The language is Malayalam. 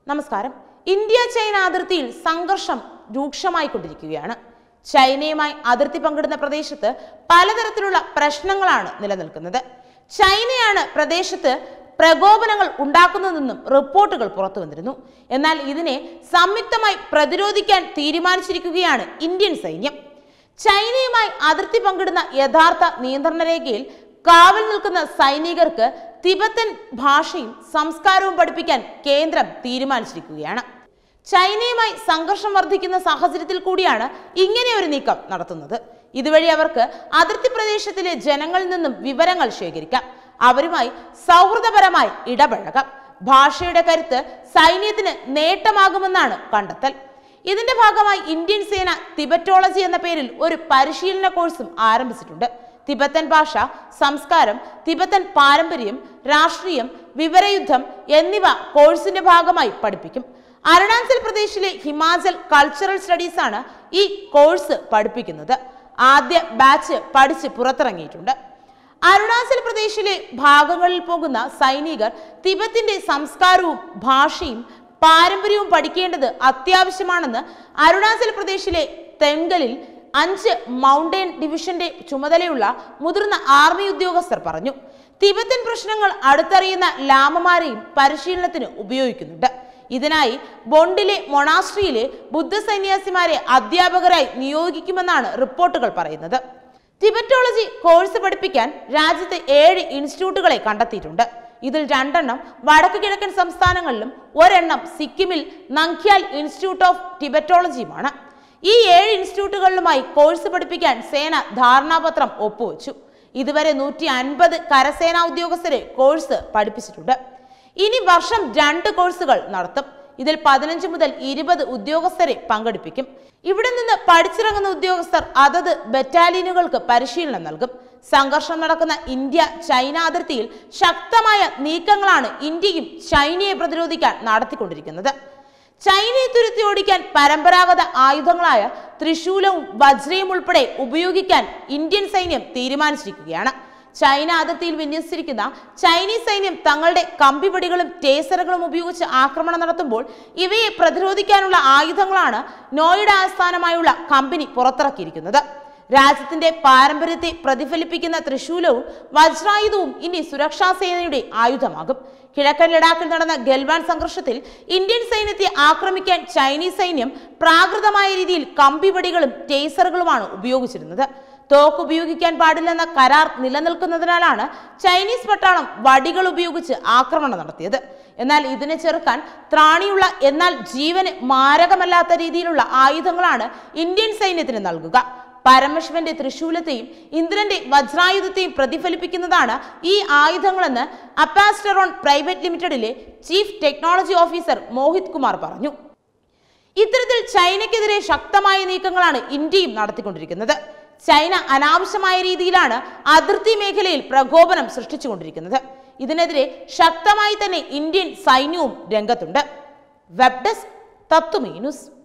നമസ്കാരം ഇന്ത്യ ചൈന അതിർത്തിയിൽ സംഘർഷം രൂക്ഷമായിക്കൊണ്ടിരിക്കുകയാണ് ചൈനയുമായി അതിർത്തി പങ്കിടുന്ന പ്രദേശത്ത് പലതരത്തിലുള്ള പ്രശ്നങ്ങളാണ് നിലനിൽക്കുന്നത് ചൈനയാണ് പ്രദേശത്ത് പ്രകോപനങ്ങൾ ഉണ്ടാക്കുന്നതെന്നും റിപ്പോർട്ടുകൾ പുറത്തു വന്നിരുന്നു എന്നാൽ ഇതിനെ സംയുക്തമായി പ്രതിരോധിക്കാൻ തീരുമാനിച്ചിരിക്കുകയാണ് ഇന്ത്യൻ സൈന്യം ചൈനയുമായി അതിർത്തി പങ്കിടുന്ന യഥാർത്ഥ നിയന്ത്രണ രേഖയിൽ കാവൽ നിൽക്കുന്ന സൈനികർക്ക് തിബത്തൻ ഭാഷയും സംസ്കാരവും പഠിപ്പിക്കാൻ കേന്ദ്രം തീരുമാനിച്ചിരിക്കുകയാണ് ചൈനയുമായി സംഘർഷം വർദ്ധിക്കുന്ന സാഹചര്യത്തിൽ കൂടിയാണ് ഇങ്ങനെ ഒരു നീക്കം നടത്തുന്നത് ഇതുവഴി അവർക്ക് അതിർത്തി പ്രദേശത്തിലെ ജനങ്ങളിൽ നിന്നും വിവരങ്ങൾ ശേഖരിക്കാം അവരുമായി സൗഹൃദപരമായി ഇടപഴകാം ഭാഷയുടെ കരുത്ത് സൈന്യത്തിന് നേട്ടമാകുമെന്നാണ് കണ്ടെത്തൽ ഇതിന്റെ ഭാഗമായി ഇന്ത്യൻ സേന തിബറ്റോളജി എന്ന പേരിൽ ഒരു പരിശീലന കോഴ്സും ആരംഭിച്ചിട്ടുണ്ട് തിബത്തൻ ഭാഷ സംസ്കാരം തിബത്തൻ പാരമ്പര്യം രാഷ്ട്രീയം വിവരയുദ്ധം എന്നിവ കോഴ്സിന്റെ ഭാഗമായി പഠിപ്പിക്കും അരുണാചൽ പ്രദേശിലെ ഹിമാചൽ കൾച്ചറൽ സ്റ്റഡീസ് ആണ് ഈ കോഴ്സ് പഠിപ്പിക്കുന്നത് ആദ്യ ബാച്ച് പഠിച്ച് പുറത്തിറങ്ങിയിട്ടുണ്ട് അരുണാചൽ പ്രദേശിലെ ഭാഗങ്ങളിൽ പോകുന്ന സൈനികർ തിബത്തിന്റെ സംസ്കാരവും ഭാഷയും പാരമ്പര്യവും പഠിക്കേണ്ടത് അത്യാവശ്യമാണെന്ന് അരുണാചൽ പ്രദേശിലെ തെങ്കലിൽ അഞ്ച് മൗണ്ടൻ ഡിവിഷന്റെ ചുമതലയുള്ള മുതിർന്ന ആർമി ഉദ്യോഗസ്ഥർ പറഞ്ഞു തിബത്തൻ പ്രശ്നങ്ങൾ അടുത്തറിയുന്ന ലാമമാരെയും പരിശീലനത്തിന് ഉപയോഗിക്കുന്നുണ്ട് ഇതിനായി ബൊണ്ടിലെ മൊണാസ്ട്രിയിലെ ബുദ്ധ സന്യാസിമാരെ അധ്യാപകരായി നിയോഗിക്കുമെന്നാണ് റിപ്പോർട്ടുകൾ പറയുന്നത് ടിബറ്റോളജി കോഴ്സ് പഠിപ്പിക്കാൻ രാജ്യത്ത് ഏഴ് ഇൻസ്റ്റിറ്റ്യൂട്ടുകളെ കണ്ടെത്തിയിട്ടുണ്ട് ഇതിൽ രണ്ടെണ്ണം വടക്ക് കിഴക്കൻ സംസ്ഥാനങ്ങളിലും ഒരെണ്ണം സിക്കിമിൽ നങ്ക്യാൽ ഇൻസ്റ്റിറ്റ്യൂട്ട് ഓഫ് ടിബറ്റോളജിയുമാണ് ഈ ഏഴ് ഇൻസ്റ്റിറ്റ്യൂട്ടുകളിലുമായി കോഴ്സ് പഠിപ്പിക്കാൻ സേന ധാരണാപത്രം ഒപ്പുവെച്ചു ഇതുവരെ നൂറ്റി അൻപത് കരസേനാ ഉദ്യോഗസ്ഥരെ കോഴ്സ് പഠിപ്പിച്ചിട്ടുണ്ട് ഇനി വർഷം രണ്ട് കോഴ്സുകൾ നടത്തും ഇതിൽ പതിനഞ്ച് മുതൽ ഇരുപത് ഉദ്യോഗസ്ഥരെ പങ്കെടുപ്പിക്കും ഇവിടെ നിന്ന് പഠിച്ചിറങ്ങുന്ന ഉദ്യോഗസ്ഥർ അതത് ബറ്റാലിയനുകൾക്ക് പരിശീലനം നൽകും സംഘർഷം നടക്കുന്ന ഇന്ത്യ ചൈന അതിർത്തിയിൽ ശക്തമായ നീക്കങ്ങളാണ് ഇന്ത്യയും ചൈനയെ പ്രതിരോധിക്കാൻ നടത്തിക്കൊണ്ടിരിക്കുന്നത് ചൈനയെ തുരുത്തി ഓടിക്കാൻ പരമ്പരാഗത ആയുധങ്ങളായ ത്രിശൂലവും വജ്രയും ഉൾപ്പെടെ ഉപയോഗിക്കാൻ ഇന്ത്യൻ സൈന്യം തീരുമാനിച്ചിരിക്കുകയാണ് ചൈന അതിർത്തിയിൽ വിന്യസിച്ചിരിക്കുന്ന ചൈനീസ് സൈന്യം തങ്ങളുടെ കമ്പിവടികളും ടേസറുകളും ഉപയോഗിച്ച് ആക്രമണം നടത്തുമ്പോൾ ഇവയെ പ്രതിരോധിക്കാനുള്ള ആയുധങ്ങളാണ് നോയിഡ ആസ്ഥാനമായുള്ള കമ്പനി പുറത്തിറക്കിയിരിക്കുന്നത് രാജ്യത്തിന്റെ പാരമ്പര്യത്തെ പ്രതിഫലിപ്പിക്കുന്ന ത്രിശൂലവും വജ്രായുധവും ഇനി സുരക്ഷാ സേനയുടെ ആയുധമാകും കിഴക്കൻ ലഡാക്കിൽ നടന്ന ഗൽവാൻ സംഘർഷത്തിൽ ഇന്ത്യൻ സൈന്യത്തെ ആക്രമിക്കാൻ ചൈനീസ് സൈന്യം പ്രാകൃതമായ രീതിയിൽ കമ്പിവടികളും ടേസറുകളുമാണ് ഉപയോഗിച്ചിരുന്നത് തോക്ക് ഉപയോഗിക്കാൻ പാടില്ലെന്ന കരാർ നിലനിൽക്കുന്നതിനാലാണ് ചൈനീസ് പട്ടാളം വടികൾ ഉപയോഗിച്ച് ആക്രമണം നടത്തിയത് എന്നാൽ ഇതിനെ ചെറുക്കാൻ ത്രാണിയുള്ള എന്നാൽ ജീവന് മാരകമല്ലാത്ത രീതിയിലുള്ള ആയുധങ്ങളാണ് ഇന്ത്യൻ സൈന്യത്തിന് നൽകുക പരമശിവന്റെ തൃശൂലത്തെയും ഇന്ദ്രന്റെ വജ്രായുധത്തെയും പ്രതിഫലിപ്പിക്കുന്നതാണ് ഈ ആയുധങ്ങളെന്ന് അപ്പാസ്റ്ററോൺ പ്രൈവറ്റ് ലിമിറ്റഡിലെ chief technology officer Mohit Kumar പറഞ്ഞു ഇത്തരത്തിൽ ചൈനയ്ക്കെതിരെ ശക്തമായ നീക്കങ്ങളാണ് ഇന്ത്യയും നടത്തിക്കൊണ്ടിരിക്കുന്നത് ചൈന അനാവശ്യമായ രീതിയിലാണ് അതിർത്തി മേഖലയിൽ പ്രകോപനം സൃഷ്ടിച്ചുകൊണ്ടിരിക്കുന്നത് ഇതിനെതിരെ ശക്തമായി തന്നെ ഇന്ത്യൻ സൈന്യവും രംഗത്തുണ്ട് വെബ് ഡെസ്ക് തത്വമേ ന്യൂസ്